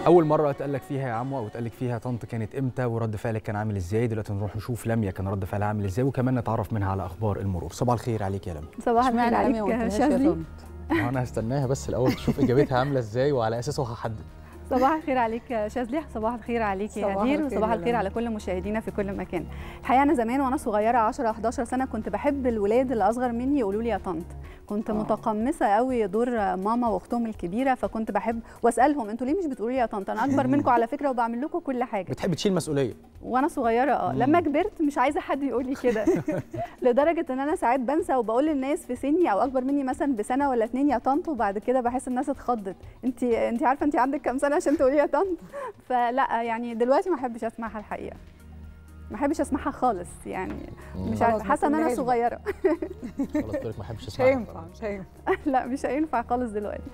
اول مره اتقال لك فيها يا عمو او اتقال لك فيها طنط كانت امتى ورد فعلك كان عامل ازاي دلوقتي نروح نشوف لميا كان رد فعلها عامل ازاي وكمان نتعرف منها على اخبار المرور صباح الخير عليك يا لميا صباح الخير اشمعنى عليك لميا ما يا قلتلهاش يا شاذلي طنط؟ ما انا هستناها بس الاول تشوف اجابتها عامله ازاي وعلى اساسه هحدد صباح الخير عليك يا شاذلي صباح الخير عليك يا صباح هدير الخير وصباح يا الخير لميا. على كل مشاهدينا في كل مكان الحقيقه انا زمان وانا صغيره 10 11 سنه كنت بحب الولاد اللي اصغر مني يقولوا لي يا طنط كنت آه. متقمصه قوي دور ماما واختهم الكبيره فكنت بحب واسالهم انتوا ليه مش بتقولوا لي يا طنط انا اكبر منكم على فكره وبعمل لكم كل حاجه بتحب تشيل مسؤوليه وانا صغيره اه مم. لما كبرت مش عايزه حد يقول لي كده لدرجه ان انا ساعات بنسى وبقول للناس في سني او اكبر مني مثلا بسنه ولا اتنين يا طنط وبعد كده بحس الناس اتخضت انت انت عارفه انت عندك كام سنه عشان تقولي يا طنط فلا يعني دلوقتي ما احبش اسمعها الحقيقه ما احبش اسمعها خالص يعني مش خلاص، عارفه ما حاسه ان انا تقولهاش بقى. صغيره خلاص قلت لك ما احبش مش اسمعها هينفع مش هينفع لا مش هينفع خالص دلوقتي